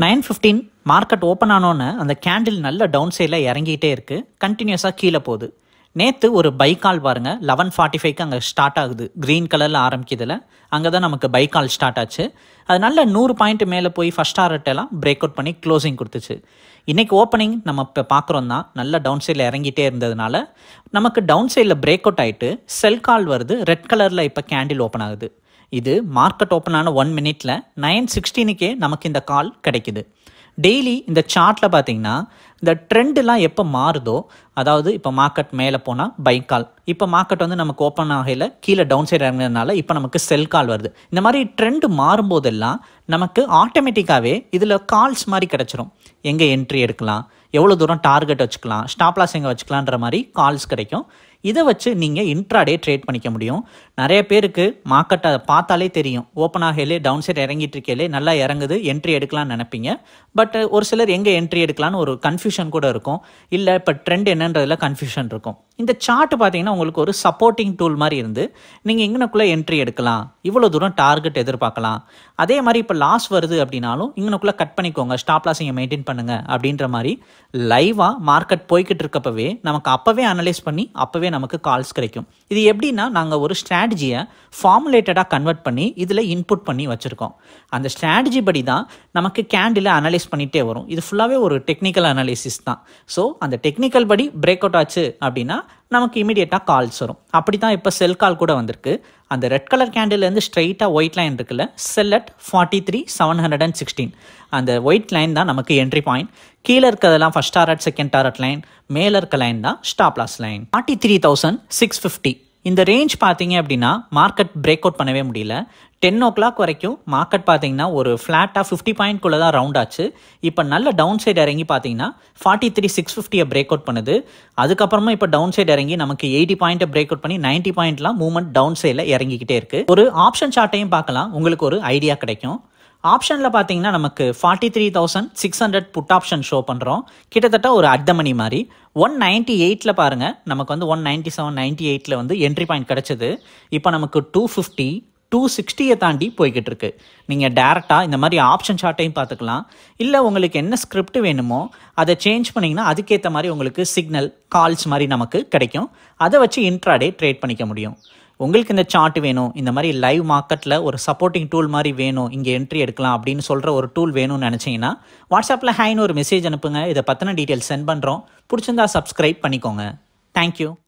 nine fifteen market open ஆனோன்னு அந்த candle நல்ல டவுன் சைடில் இறங்கிட்டே இருக்குது கண்டினியூஸாக கீழே போகுது நேற்று ஒரு பைக்கால் பாருங்கள் லெவன் ஃபார்ட்டி ஃபைவ்க்கு அங்கே ஸ்டார்ட் ஆகுது க்ரீன் கலரில் ஆரம்பிக்குதுல அங்கே தான் நமக்கு பைக்கால் ஸ்டார்ட் ஆச்சு அது நல்ல நூறு பாயிண்ட் மேலே போய் ஃபஸ்ட் ஆர்ட்டெல்லாம் பிரேக் அவுட் பண்ணி க்ளோசிங் கொடுத்துச்சு இன்றைக்கி ஓப்பனிங் நம்ம இப்போ பார்க்குறோம் தான் நல்ல டவுன் சைடில் இறங்கிட்டே இருந்ததுனால நமக்கு டவுன் சைடில் பிரேக் அவுட் ஆகிட்டு செல் கால் வருது ரெட் கலரில் இப்போ கேண்டில் ஓப்பன் ஆகுது இது மார்க்கெட் ஓப்பன் ஆன ஒன் மினிட்ல நைன் சிக்ஸ்டீனுக்கே நமக்கு இந்த கால் கிடைக்குது டெய்லி இந்த சார்ட்டில் பார்த்தீங்கன்னா இந்த ட்ரெண்டுலாம் எப்போ மாறுதோ அதாவது இப்போ மார்க்கெட் மேலே போனால் பை கால் இப்போ மார்க்கெட் வந்து நமக்கு ஓப்பன் ஆகையில் கீழே டவுன் சைடு இறங்குறதுனால இப்போ நமக்கு செல் கால் வருது இந்த மாதிரி ட்ரெண்டு மாறும்போதெல்லாம் நமக்கு ஆட்டோமேட்டிக்காகவே இதில் கால்ஸ் மாதிரி கிடச்சிரும் எங்கே என்ட்ரி எடுக்கலாம் எவ்வளோ தூரம் டார்கெட் வச்சுக்கலாம் ஸ்டாப் லாஸ் எங்கே வச்சுக்கலான்ற மாதிரி கால்ஸ் கிடைக்கும் இதை வச்சு நீங்கள் இன்ட்ராடே ட்ரேட் பண்ணிக்க முடியும் நிறைய பேருக்கு மார்க்கெட்டை பார்த்தாலே தெரியும் ஓப்பன் ஆகையிலே டவுன் சைட் இறங்கிட்டு இருக்கையிலே நல்லா இறங்குது என்ட்ரி எடுக்கலாம்னு நினைப்பீங்க பட் ஒரு சிலர் எங்கே என்ட்ரி எடுக்கலாம்னு ஒரு கன்ஃபியூஷன் கூட இருக்கும் இல்லை இப்போ ட்ரெண்ட் என்னன்றதுல கன்ஃபியூஷன் இருக்கும் இந்த சார்ட் பார்த்தீங்கன்னா உங்களுக்கு ஒரு சப்போர்ட்டிங் டூல் மாதிரி இருந்து நீங்கள் இங்கனக்குள்ளே என்ட்ரி எடுக்கலாம் இவ்வளோ தூரம் டார்கெட் எதிர்பார்க்கலாம் அதே மாதிரி இப்போ லாஸ் வருது அப்படின்னாலும் இங்கனக்குள்ளே கட் பண்ணிக்கோங்க ஸ்டாப் லாஸ் இங்கே மெயின்டைன் பண்ணுங்க அப்படின்ற மாதிரி லைவாக மார்க்கெட் போய்கிட்டு இருக்கப்பவே நமக்கு அப்போவே அனலைஸ் பண்ணி அப்போவே நமக்கு கால்ஸ் கிடைக்கும் இது எப்படின்னா நாங்கள் ஒரு ஸ்ட்ராட்டஜியை ஃபார்முலேட்டடாக கன்வெர்ட் பண்ணி இதில் இன்புட் பண்ணி வச்சுருக்கோம் அந்த ஸ்ட்ராட்டஜி படி தான் நமக்கு கேண்டில் அனலைஸ் பண்ணிகிட்டே வரும் இது ஃபுல்லாகவே ஒரு டெக்னிக்கல் அனாலிசிஸ் தான் ஸோ அந்த டெக்னிக்கல் படி பிரேக் அவுட் ஆச்சு அப்படின்னா நமக்கு இமீடியட்டாக கால்ஸ் வரும் அப்படி தான் இப்போ செல் கால் கூட வந்திருக்கு அந்த ரெட் கலர் கேண்டில்லேருந்து ஸ்ட்ரைட்டாக ஒயிட் லைன் இருக்குல்ல sell at forty three seven hundred and sixteen அந்த ஒயிட் லைன் தான் நமக்கு என்ட்ரி பாயிண்ட் கீழே இருக்கிறதெல்லாம் first target second target line மேலே இருக்க லைன் தான் stop loss line forty three thousand six fifty இந்த ரேஞ்ச் பார்த்தீங்க அப்படின்னா மார்க்கெட் பிரேக் அவுட் பண்ணவே முடியல டென் ஓ கிளாக் வரைக்கும் மார்க்கெட் பார்த்தீங்கன்னா ஒரு ஃப்ளாட்டாக ஃபிஃப்டி பாயிண்ட்குள்ளே தான் ரவுண்ட் ஆச்சு இப்போ நல்ல டவுன் சைடு இறங்கி பார்த்தீங்கன்னா ஃபார்ட்டி த்ரீ சிக்ஸ் ஃபிஃப்டியை பிரேக் அவுட் பண்ணுது அதுக்கப்புறமா இப்போ டவுன் சைடு இறங்கி நமக்கு எயிட்டி பாயிண்ட்டை பிரேக் அவுட் பண்ணி நைன்ட்டி பாயிண்ட்லாம் மூவ்மெண்ட் டவுன் சைடில் இறங்கிக்கிட்டே இருக்குது ஒரு ஆப்ஷன் சார்ட்டையும் பார்க்கலாம் உங்களுக்கு ஒரு ஐடியா கிடைக்கும் ஆப்ஷனில் பார்த்தீங்கன்னா நமக்கு forty three thousand six hundred put option show பண்ணுறோம் கிட்டத்தட்ட ஒரு அட் த மணி மாதிரி ஒன் நைன்ட்டி எயிட்டில் பாருங்கள் நமக்கு வந்து ஒன் நைன்ட்டி செவன் நைன்ட்டி எயிட்டில் வந்து என்ட்ரி பாயிண்ட் கிடச்சிது இப்போ நமக்கு டூ ஃபிஃப்டி டூ சிக்ஸ்டியை தாண்டி போய்கிட்டு இருக்கு நீங்கள் டேரெக்டாக இந்த மாதிரி ஆப்ஷன் சார்ட்டையும் பார்த்துக்கலாம் இல்லை உங்களுக்கு என்ன ஸ்கிரிப்ட் வேணுமோ அதை சேஞ்ச் பண்ணிங்கன்னா அதுக்கேற்ற மாதிரி உங்களுக்கு சிக்னல் கால்ஸ் மாதிரி நமக்கு கிடைக்கும் அதை வச்சு இன்ட்ராடே ட்ரேட் பண்ணிக்க முடியும் உங்களுக்கு இந்த சார்ட் வேணும் இந்த மாதிரி லைவ் மார்க்கெட்டில் ஒரு சப்போர்ட்டிங் டூல் மாதிரி வேணும் இங்கே என்ட்ரி எடுக்கலாம் அப்படின்னு சொல்கிற ஒரு டூல் வேணும்னு நினச்சிங்கன்னா வாட்ஸ்அப்பில் ஹைன்னு ஒரு மெசேஜ் அனுப்புங்க இதை பற்றின டீட்டெயில்ஸ் சென்ட் பண்ணுறோம் பிடிச்சிருந்தா சப்ஸ்கிரைப் பண்ணிக்கோங்க தேங்க்யூ